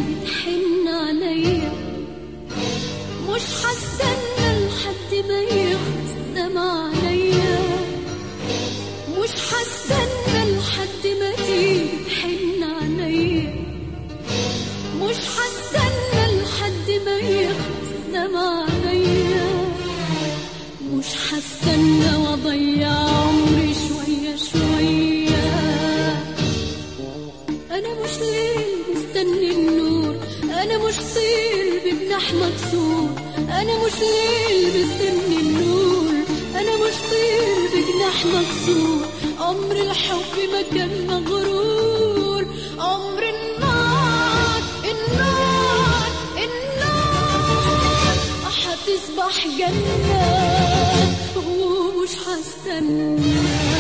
تحن عليا مش هستنى لحد ما يخلص دمع عليا مش هستنى لحد ما تيجي تحن عليا مش هستنى لحد ما يخلص دمع عليا مش هستنى واضيع عمري شوية شوية أنا مش ليل مستني النور أنا مش طير بجناح مكسور أنا مش ليل مستني النور أنا مش طير بجناح مكسور عمر الحب ما كان مغرور عمر النار النار النار هتصبح جنة ومش هستنى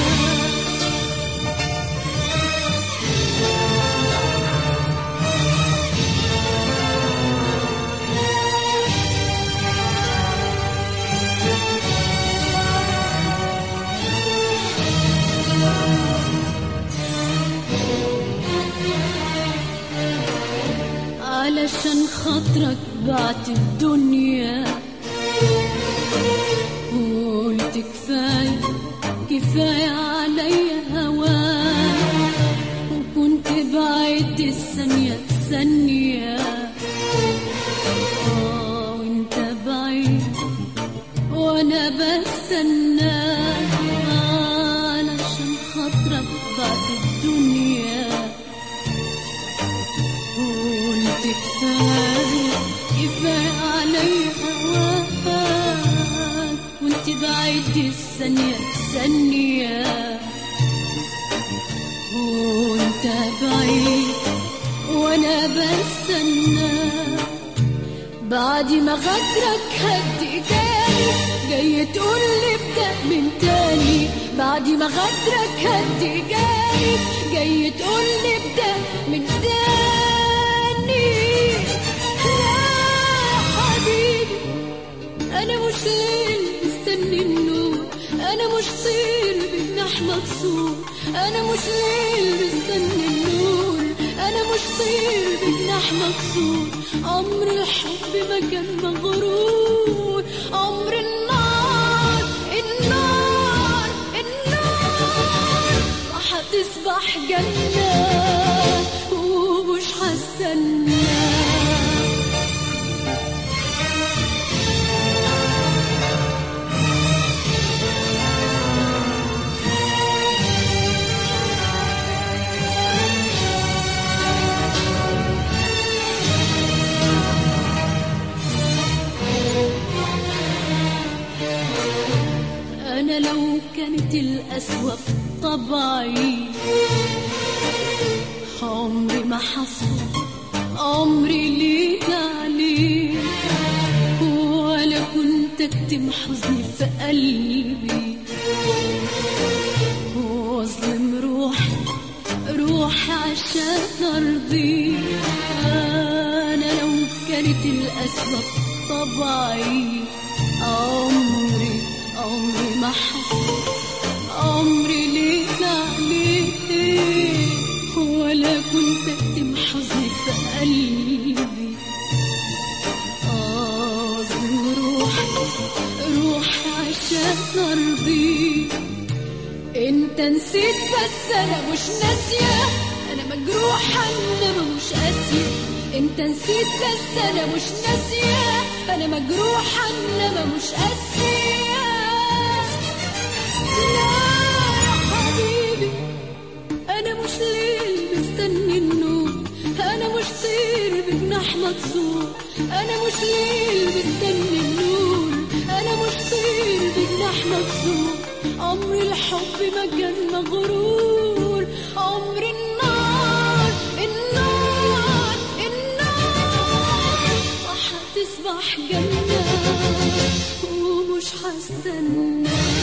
علشان خاطرك بعت الدنيا قلت كفاية كفاية عليا هواك وكنت بعد الثانية ثانية آه وانت بعيد وانا بستناك علشان خاطرك بعد الدنيا قلت كفاية كفاية علي هواك وانت بعيد الثانية ثانية وانت بعيد وانا بستنى بعد ما غدرك هدي تاني جاي تقول لي ابدأ من تاني بعد ما غدرك هدي جاني جاي تقول لي ابدأ من تاني لا حبيبي انا مش ليل مستني النور انا مش طير بجناح مكسور انا مش ليل مستني النور انا مش طير بجناح مكسور عمر الحب ما كان مغرور عمر النار النار النار هتصبح جنة ومش هستنى أنا لو كانت الأسوأ في طبعي عمري ما حصل عمري ليك عليك ولا كنت أكتم حزني في قلبي واظلم روحي روحي عشان أرضيك أنا لو كانت الأسوأ في طبعي عمري عمري ما حصل عمري ليك عليك ولا كنت اكتم حزني في قلبي اظلم روحي روحي عشان ارضيك انت نسيت بس انا مش ناسيه انا مجروحه انما مش قاسيه انت نسيت بس انا مش ناسيه انا مجروحه انما مش قاسيه لا يا حبيبي انا مش ليل مستني النور انا مش طير بجناح مكسور انا مش ليل مستني النور انا مش طير بجناح مكسور عمر الحب ما كان مغرور عمر النار النار النار هتصبح جنة ومش هستنى